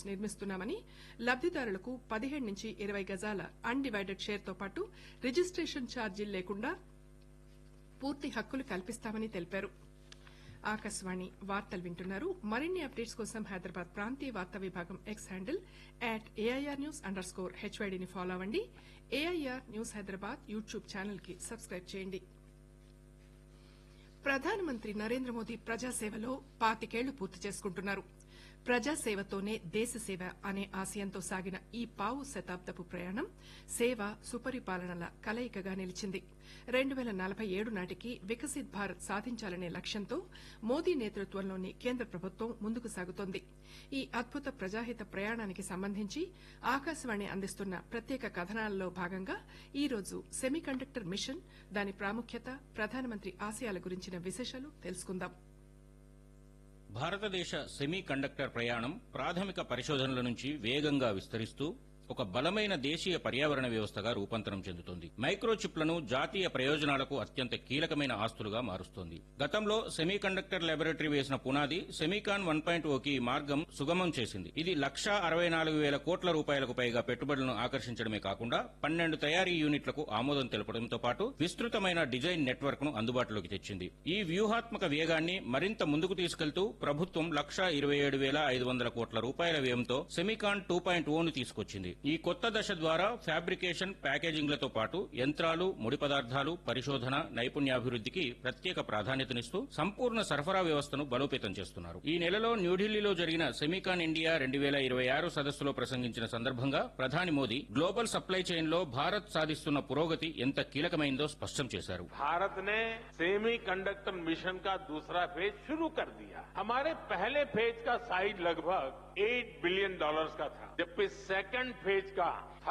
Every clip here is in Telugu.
టవర్స్ నిర్మిస్తున్నామని లబ్దిదారులకు పదిహేడు నుంచి ఇరవై గజాల అన్డివైడెడ్ షేర్తో పాటు రిజిస్టేషన్ ఛార్జీలు లేకుండా పూర్తి హక్కులు కల్పిస్తామని తెలిపారు ఆకాశవాణి వార్తలు వింటున్నారు మరిన్ని అప్డేట్స్ కోసం హైదరాబాద్ ప్రాంతీయ వార్తా విభాగం X handle at AIR news under score హెచ్వైడీని ఫాలో అవ్వండి AIR news Hyderabad YouTube channel కి సబ్స్క్రైబ్ చేయండి ప్రధానమంత్రి నరేంద్ర మోదీ ప్రజాసేవలో పాతికేళ్లు పూర్తి చేసుకుంటున్నారు ప్రజాసేవతోనే దేశసేవ అనే ఆశయంతో సాగిన ఈ పావు శతాబ్దపు ప్రయాణం సేవ సుపరిపాలనల కలయికగా నిలిచింది రెండు పేల నలభై ఏడు నాటికి వికసిత్ భారత్ సాధించాలనే లక్ష్యంతో మోదీ నేతృత్వంలోని కేంద్ర ప్రభుత్వం ముందుకు సాగుతోంది ఈ అద్భుత ప్రజాహిత ప్రయాణానికి సంబంధించి ఆకాశవాణి అందిస్తున్న ప్రత్యేక కథనాలలో భాగంగా ఈ రోజు సెమీకండక్టర్ మిషన్ దాని ప్రాముఖ్యత ప్రధానమంత్రి ఆశయాల గురించిన విశేషాలు తెలుసుకుందాం భారతదేశ సెమీ కండక్టర్ ప్రయాణం ప్రాథమిక పరిశోధనల నుంచి వేగంగా విస్తరిస్తూ ఒక బలమైన దేశీయ పర్యావరణ వ్యవస్థగా రూపాంతరం చెందుతోంది మైక్రోచిప్లను జాతీయ ప్రయోజనాలకు అత్యంత కీలకమైన ఆస్తులుగా మారుస్తోంది గతంలో సెమీ కండక్టర్ లాబొరేటరీ వేసిన పునాది సెమీకాన్ వన్ పాయింట్ ఓకి మార్గం సుగమం చేసింది ఇది లక్షా అరవై నాలుగు వేల కోట్ల రూపాయలకు పైగా పెట్టుబడులను ఆకర్షించడమే కాకుండా పన్నెండు తయారీ యూనిట్లకు ఆమోదం తెలపడంతో పాటు విస్తృతమైన డిజైన్ నెట్వర్క్ ను అందుబాటులోకి తెచ్చింది ఈ వ్యూహాత్మక వేగాన్ని మరింత ముందుకు తీసుకెళ్తూ ప్రభుత్వం లక్షా ఇరవై ఏడు వేల ఐదు వందల కోట్ల రూపాయల వ్యయంతో సెమీకాన్ టూ పాయింట్ ఓను తీసుకొచ్చింది ఈ కొత్త దశ ద్వారా ఫ్యాబ్రికేషన్ ప్యాకేజింగ్లతో పాటు యంత్రాలు ముడి పదార్థాలు పరిశోధన నైపుణ్యాభివృద్ధికి ప్రత్యేక ప్రాధాన్యతనిస్తూ సంపూర్ణ సరఫరా వ్యవస్థను బలోపేతం చేస్తున్నారు ఈ నెలలో న్యూఢిల్లీలో జరిగిన సెమీకాన్ ఇండియా రెండు వేల ఇరవై ఆరు సదస్సులో ప్రసంగించిన సందర్భంగా ప్రధాని మోదీ గ్లోబల్ సప్లై చైన్ లో భారత్ సాధిస్తున్న పురోగతి ఎంత కీలకమైందో స్పష్టం చేశారు भारत ने सेमी कंडक्टर मिशन का दूसरा फेज शुरू कर दिया हमारे पहले फेज का साइज लगभग 8 बिलियन डॉलर्स का था जबकि सेकंड फेज का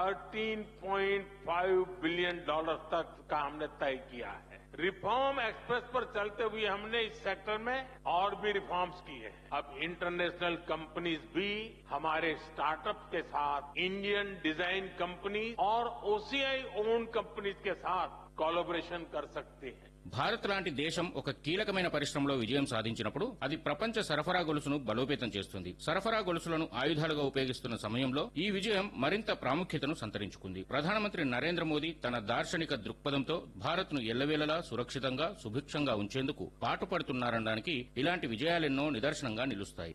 13.5 बिलियन डॉलर तक का हमने तय किया है रिफॉर्म एक्सप्रेस पर चलते हुए हमने इस सेक्टर में और भी रिफॉर्म्स किए हैं अब इंटरनेशनल कंपनीज भी हमारे स्टार्टअप के साथ इंडियन डिजाइन कंपनी और ओसीआई ओन कंपनीज के साथ कोलोबरेशन कर सकते हैं భారత్ లాంటి దేశం ఒక కీలకమైన పరిశ్రమలో విజయం సాధించినప్పుడు అది ప్రపంచ సరఫరా గొలుసును బలోపేతం చేస్తుంది సరఫరా గొలుసులను ఆయుధాలుగా ఉపయోగిస్తున్న సమయంలో ఈ విజయం మరింత ప్రాముఖ్యతను సంతరించుకుంది ప్రధానమంత్రి నరేంద్ర మోదీ తన దార్శనిక దృక్పథంతో భారత్ ను ఎల్లవేళలా సురక్షితంగా సుభిక్షంగా ఉంచేందుకు పాటుపడుతున్నారనడానికి ఇలాంటి విజయాలెన్నో నిదర్శనంగా నిలుస్తాయి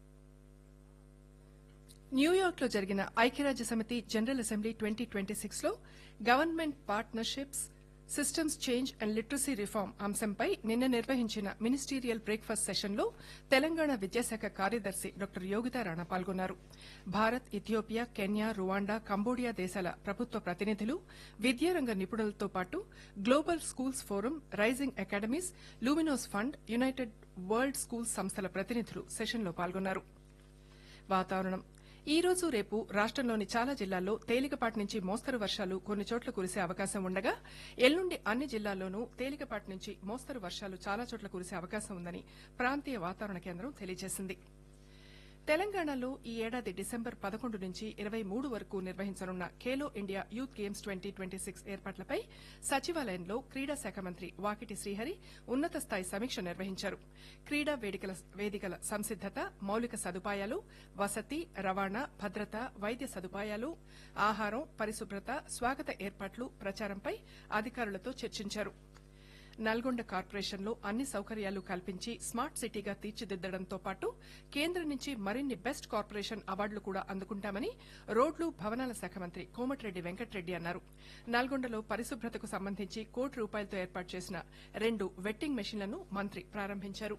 న్యూయార్క్ లో జరిగిన ఐక్యరాజ్య సమితి general assembly twenty twenty six లో government partnerships systems change and literacy reform అంశంపై నిన్న నిర్వహించిన మినిస్టీరియల్ బ్రేక్ఫాస్ట్ సెషన్లో తెలంగాణ విద్యాశాఖ కార్యదర్శి డాక్టర్ యోగితా రాణా పాల్గొన్నారు Bharat Ethiopia Kenya Rwanda Cambodia దేశాల ప్రభుత్వ ప్రతినిధులు విద్యారంగ నిపుణులతో పాటు global schools forum rising academies Luminos fund united world schools సంస్థల ప్రతినిధులు సెషన్లో పాల్గొన్నారు వాతావరణం ఈ రోజు రేపు రాష్టంలోని చాలా జిల్లాల్లో తేలికపాటి నుంచి మోస్తరు వర్షాలు కొన్ని చోట్ల కురిసే అవకాశం ఉండగా ఎల్లుండి అన్ని జిల్లాల్లోనూ తేలికపాటి నుంచి మోస్తరు వర్షాలు చాలా చోట్ల కురిసే అవకాశం ఉందని ప్రాంతీయ వాతావరణ కేంద్రం తెలియజేసింది తెలంగాణలో ఈ ఏడాది డిసెంబర్ పదకొండు నుంచి ఇరవై మూడు వరకు నిర్వహించనున్న Khelo India youth games twenty twenty six ఏర్పాట్లపై సచివాలయంలో క్రీడా శాఖ మంత్రి వాకిటి శ్రీహరి ఉన్నత స్థాయి సమీక్ష నిర్వహించారు క్రీడా వేదికల వేదికల సంసిద్దత మౌలిక సదుపాయాలు వసతి రవాణా భద్రత వైద్య సదుపాయాలు ఆహారం పరిశుభ్రత స్వాగత ఏర్పాట్లు ప్రచారంపై అధికారులతో చర్చించారు నల్గొండ కార్పొరేషన్లో అన్ని సౌకర్యాలు కల్పించి స్మార్ట్ సిటీగా తీర్చిదిద్దడంతో పాటు కేంద్రం నుంచి మరిన్ని బెస్ట్ కార్పొరేషన్ అవార్డులు కూడా అందుకుంటామని రోడ్లు భవనాల శాఖ మంత్రి కోమటిరెడ్డి వెంకటరెడ్డి అన్నారు నల్గొండలో పరిశుభ్రతకు సంబంధించి కోటి రూపాయలతో ఏర్పాటు చేసిన రెండు వెట్టింగ్ మెషిన్లను మంత్రి ప్రారంభించారు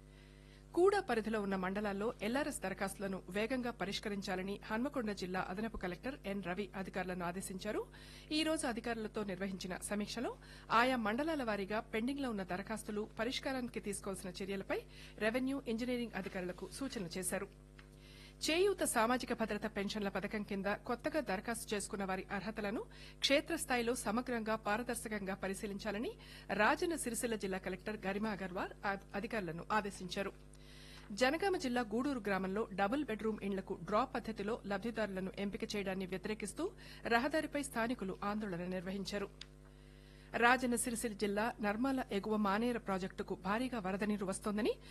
కూడా పరిధిలో ఉన్న మండలాల్లో ఎల్ఆర్ఎస్ దరఖాస్తులను వేగంగా పరిష్కరించాలని హన్మకొండ జిల్లా అదనపు కలెక్టర్ ఎన్ రవి అధికారులను ఆదేశించారు ఈ రోజు అధికారులతో నిర్వహించిన సమీక్షలో ఆయా మండలాల వారీగా పెండింగ్లో ఉన్న దరఖాస్తులు పరిష్కారానికి తీసుకోవాల్సిన చర్యలపై రెవెన్యూ ఇంజనీరింగ్ అధికారులకు సూచనలు చేశారు చేయూత సామాజిక భద్రత పెన్షన్ల పథకం కింద కొత్తగా దరఖాస్తు చేసుకున్న వారి అర్హతలను క్షేత్రస్థాయిలో సమగ్రంగా పారదర్శకంగా పరిశీలించాలని రాజన్న సిరిసిల్ల జిల్లా కలెక్టర్ గరిమా అగర్వాల్ అధికారులను ఆదేశించారు జనగామ జిల్లా గూడూరు గ్రామంలో డబుల్ బెడ్రూమ్ ఇండ్లకు డ్రా పద్దతిలో లబ్దిదారులను ఎంపిక చేయడాన్ని వ్యతిరేకిస్తూ రహదారిపై స్థానికులు ఆందోళన నిర్వహించారు రాజన్న సిరిసిల్ల జిల్లా నర్మాల ఎగువ మానేర ప్రాజెక్టుకు భారీగా వరద నీరు వస్తోందని